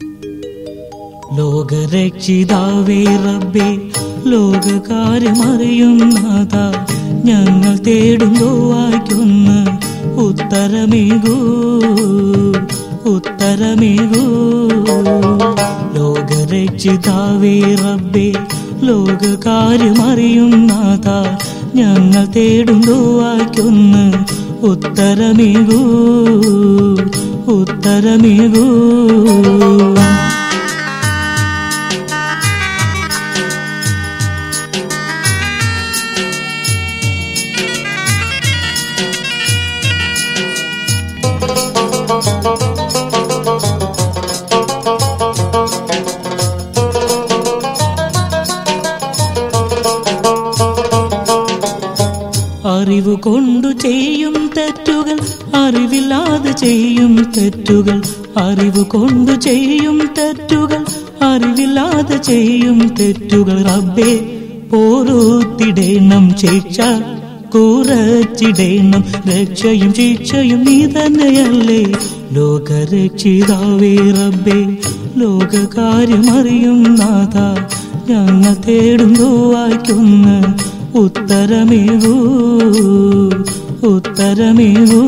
ലോകരക്ഷിതാവേ റബ്ബേ ലോകകാര്യമറിയും നാഥ ഞങ്ങൾ തേടുന്നു വായിക്കൊന്ന് ഉത്തരമേകൂ ഉത്തരമേകൂ ലോകരക്ഷിതാവേ റബ്ബേ ലോകകാര്യമറിയും നാഥ ഞങ്ങൾ തേടുന്നു വായിക്കൊന്ന് ഉത്തരമേകൂ ഉത്തരമേകൂ അറിവ് കൊണ്ടു ചെയ്യും തെറ്റുകൾ അറിവില്ലാതെ ചെയ്യും തെറ്റുകൾ അറിവ് കൊണ്ടു ചെയ്യും തെറ്റുകൾ അറിവില്ലാതെ ചെയ്യും തെറ്റുകൾ റബ്ബേ പോരൂത്തിടേണം ശിക്ഷ കുറച്ചിടേണം രക്ഷയും ശിക്ഷയും നീ തന്നെയല്ലേ ലോകരക്ഷിതാവേ റബ്ബേ ലോകകാര്യമറിയും നാഥ ഞങ്ങൾ തേടുന്നു വായിക്കുന്ന ഉത്തരമേകൂ ഉത്തരമേകൂ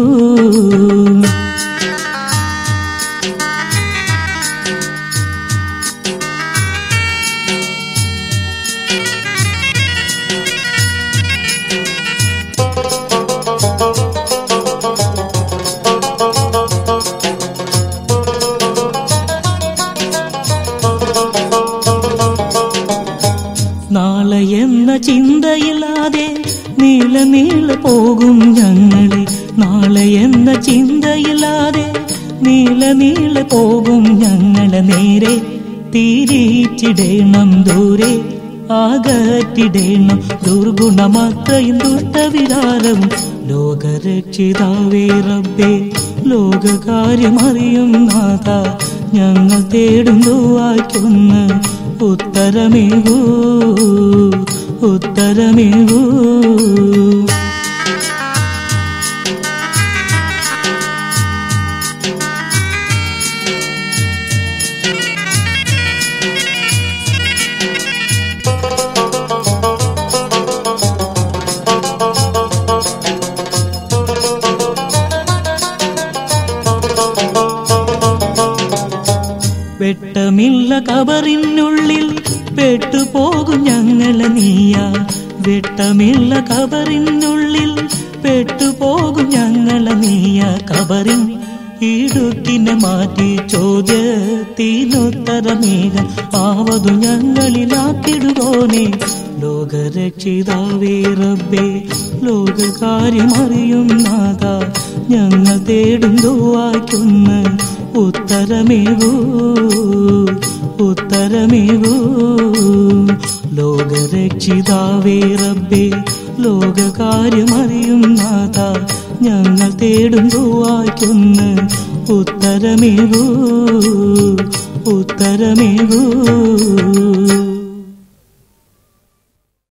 നാളെ എന്ന ചിന്തയില്ലാതെ നീള നീള പോകും ഞങ്ങളെ നാളെ എന്ന ചിന്തയില്ലാതെ നീള നീള പോകും ഞങ്ങളെ നേരെ തിരിച്ചിടേണം ദൂരെ ആകറ്റിടേണം ദുർഗുണമത്രയും ദുഷ്ടവികാരവും ലോകരക്ഷിതാവേ റബ്ബേ ലോകകാര്യമറിയും നാഥ ഞങ്ങൾ തേടുന്നു വായിക്കുന്ന ഉത്തരമേകൂ ഉത്തരമേകൂ വെട്ടമില്ല കബറിനുള്ളിൽ പെട്ടുപോകും ഞങ്ങളെ നീയ വെട്ടമില്ല കബറിനുള്ളിൽ പെട്ടുപോകും ഞങ്ങളെ നീയ കബറിൻ ഇടുക്കിനെ മാറ്റി ചോദ്യത്തിനുത്തരമേക ആവതു ഞങ്ങളിലാക്കിടുവോനെ ലോകരക്ഷിതാവേ റബ്ബേ ലോകകാര്യമറിയും നാഥ ഞങ്ങൾ തേടുന്നു വായിക്കുന്ന ഉത്തരമേകൂ ഉത്തരമേകൂ ലോകരക്ഷിതാവേ റബ്ബേ ലോകകാര്യമറിയും നാഥ ഞങ്ങൾ തേടുന്നു വായിക്കുന്ന ഉത്തരമേകൂ ഉത്തരമേകൂ